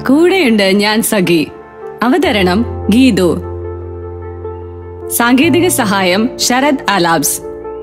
കൂടെയുണ്ട് ഞാൻ സഖി അവതരണം ഗീതു സാങ്കേതിക സഹായം ശരത് അലാബ്സ്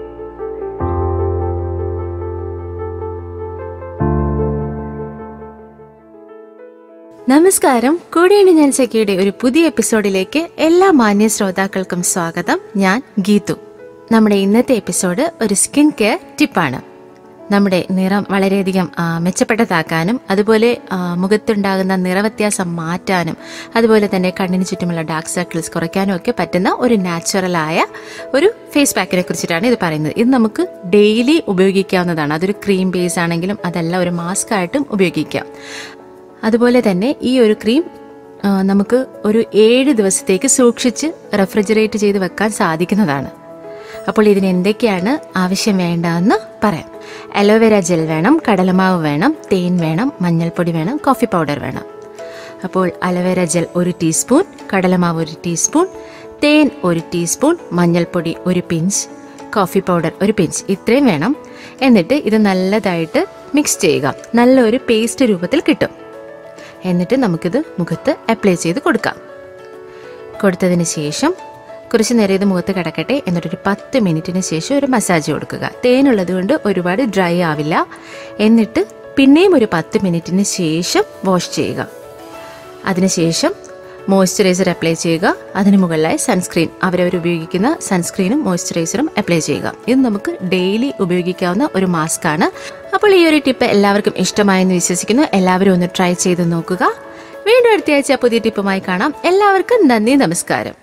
നമസ്കാരം കൂടെയാണ് ഞാൻ സഖിയുടെ ഒരു പുതിയ എപ്പിസോഡിലേക്ക് എല്ലാ മാന്യ ശ്രോതാക്കൾക്കും സ്വാഗതം ഞാൻ ഗീതു നമ്മുടെ ഇന്നത്തെ എപ്പിസോഡ് ഒരു സ്കിൻ കെയർ ടിപ്പാണ് നമ്മുടെ നിറം വളരെയധികം ആ, മെച്ചപ്പെട്ടതാക്കാനും അതുപോലെ ആ, മുഖത്തുണ്ടാകുന്ന നിറവ്യത്യാസം മാറ്റാനും അതുപോലെ തന്നെ കണ്ണിന് ചുറ്റുമുള്ള ഡാർക്ക് സർക്കിൾസ് കുറയ്ക്കാനും ഒക്കെ പറ്റുന്ന ഒരു നാച്ചുറലായ ഒരു ഫേസ് പാക്കിനെ കുറിച്ചിട്ടാണ് ഇത് പറയുന്നത് ഇത് നമുക്ക് ഡെയിലി ഉപയോഗിക്കാവുന്നതാണ് അതൊരു ക്രീം ബേസ് ആണെങ്കിലും അതല്ല ഒരു മാസ്ക് ആയിട്ടും ഉപയോഗിക്കാം അതുപോലെ തന്നെ ഈ ഒരു ക്രീം ആ, നമുക്ക് ഒരു ഏഴ് ദിവസത്തേക്ക് സൂക്ഷിച്ച് റെഫ്രിജറേറ്റ് ചെയ്ത് വെക്കാൻ സാധിക്കുന്നതാണ് അപ്പോൾ ഇതിന് എന്തൊക്കെയാണ് ആവശ്യം വേണ്ടതെന്ന് പറയാം അലോവേര ജെൽ വേണം കടലമാവ് വേണം തേൻ വേണം മഞ്ഞൾപ്പൊടി വേണം കോഫി പൗഡർ വേണം അപ്പോൾ അലോവേര ജെൽ ഒരു ടീസ്പൂൺ കടലമാവ് ഒരു ടീസ്പൂൺ തേൻ ഒരു ടീസ്പൂൺ മഞ്ഞൾപ്പൊടി ഒരു പിഞ്ച് കോഫി പൗഡർ ഒരു പിഞ്ച് ഇത്രയും വേണം എന്നിട്ട് ഇത് നല്ലതായിട്ട് മിക്സ് ചെയ്യുക നല്ലൊരു പേസ്റ്റ് രൂപത്തിൽ കിട്ടും എന്നിട്ട് നമുക്കിത് മുഖത്ത് അപ്ലൈ ചെയ്ത് കൊടുക്കാം കൊടുത്തതിന് ശേഷം കുറച്ച് നേരം ഇത് മുഖത്ത് കിടക്കട്ടെ എന്നിട്ടൊരു പത്ത് മിനിറ്റിന് ശേഷം ഒരു മസാജ് കൊടുക്കുക തേനുള്ളത് കൊണ്ട് ഒരുപാട് ഡ്രൈ ആവില്ല എന്നിട്ട് പിന്നെയും ഒരു പത്ത് മിനിറ്റിന് ശേഷം വാഷ് ചെയ്യുക അതിനുശേഷം മോയ്സ്ചറൈസർ അപ്ലൈ ചെയ്യുക അതിന് മുകളിലായി സൺസ്ക്രീൻ അവരവർ ഉപയോഗിക്കുന്ന സൺസ്ക്രീനും മോയ്സ്ചറൈസറും അപ്ലൈ ചെയ്യുക ഇത് നമുക്ക് ഡെയിലി ഉപയോഗിക്കാവുന്ന ഒരു മാസ്ക് ആണ് അപ്പോൾ ഈ ഒരു ടിപ്പ് എല്ലാവർക്കും ഇഷ്ടമായെന്ന് വിശ്വസിക്കുന്നു എല്ലാവരും ഒന്ന് ട്രൈ ചെയ്ത് നോക്കുക വീണ്ടും അടുത്തയാഴ്ച പുതിയ ടിപ്പുമായി കാണാം എല്ലാവർക്കും നന്ദി നമസ്കാരം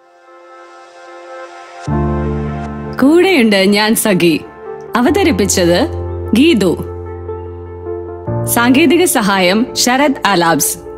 കൂടെയുണ്ട് ഞാൻ സഖി അവതരിപ്പിച്ചത് ഗീതു സാങ്കേതിക സഹായം ശരത് അലാബ്സ്